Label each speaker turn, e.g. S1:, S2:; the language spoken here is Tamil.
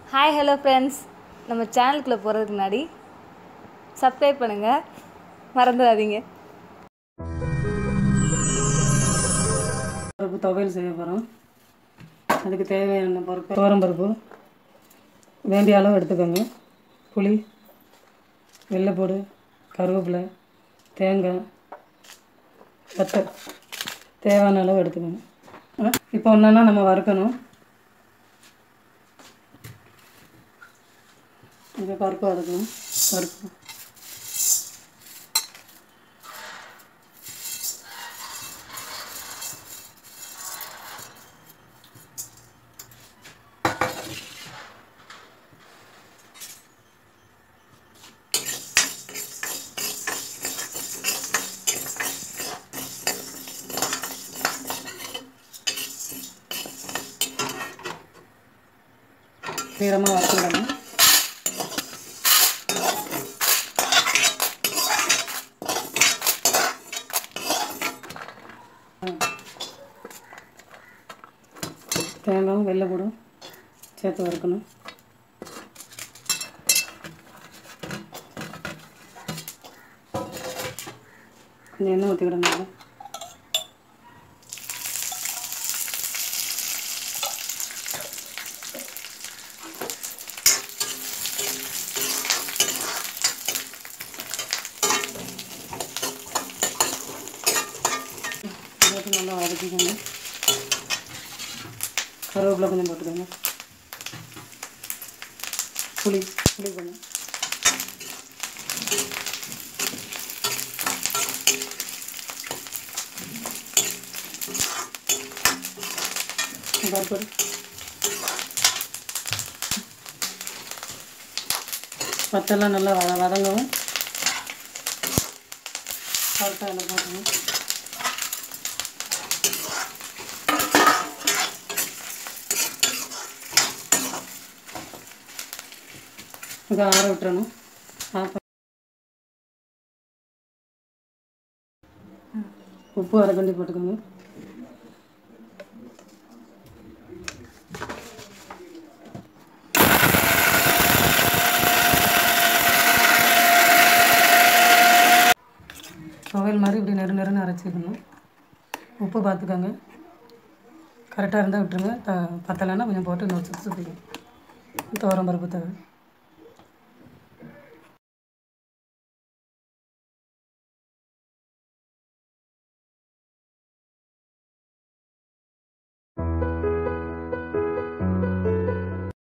S1: ஹாய் ஹலோ ஃப்ரெண்ட்ஸ் நம்ம சேனலுக்குள்ளே போகிறதுக்கு முன்னாடி சப்ஸ்கிரைப் பண்ணுங்கள் மறந்துடாதீங்க
S2: பருப்பு துவையல் செய்ய போகிறோம் அதுக்கு தேவையான பருப்பு துவரம் பருப்பு வேண்டிய அளவு எடுத்துக்கோங்க புளி வெள்ளைப்பூடு கருவேப்பிலை தேங்காய் வத்தல் தேவையான அளவு எடுத்துக்கோங்க ஆ, இப்போ ஒன்றா நம்ம வறுக்கணும் இது பருப்பு வறுக்கணும் பருப்பு சீரமாக வறுத்துடணும் தேங்காயும் வெள்ளைப்பூடும் சேர்த்து வறுக்கணும் கொஞ்சம் எண்ணெய் ஊற்றிக்கிடணும் போட்டு நல்லா வதக்கிக்கோங்க கருவேப்பிலை கொஞ்சம் போட்டுக்கோங்க புளி புளி கொஞ்சம் பருப்பு பத்தெல்லாம் நல்லா வத வதங்கவும் பருப்பை அதில் போட்டுக்கணும் இதை ஆற விட்டுறணும் ஆஃப் பண்ணி- உப்பு அரை கண்டி போட்டுக்கோங்க துவையல் மாதிரி இப்படி நெரு நெருன்னு அரைச்சிக்கணும் உப்பு பார்த்துக்கோங்க கரெக்டாக இருந்தால் விட்டுருங்க த பத்தலைன்னா கொஞ்சம் போட்டு இன்னொரு சுற்றி சுற்றிக்கணும் துவரம் பருப்பு தவிர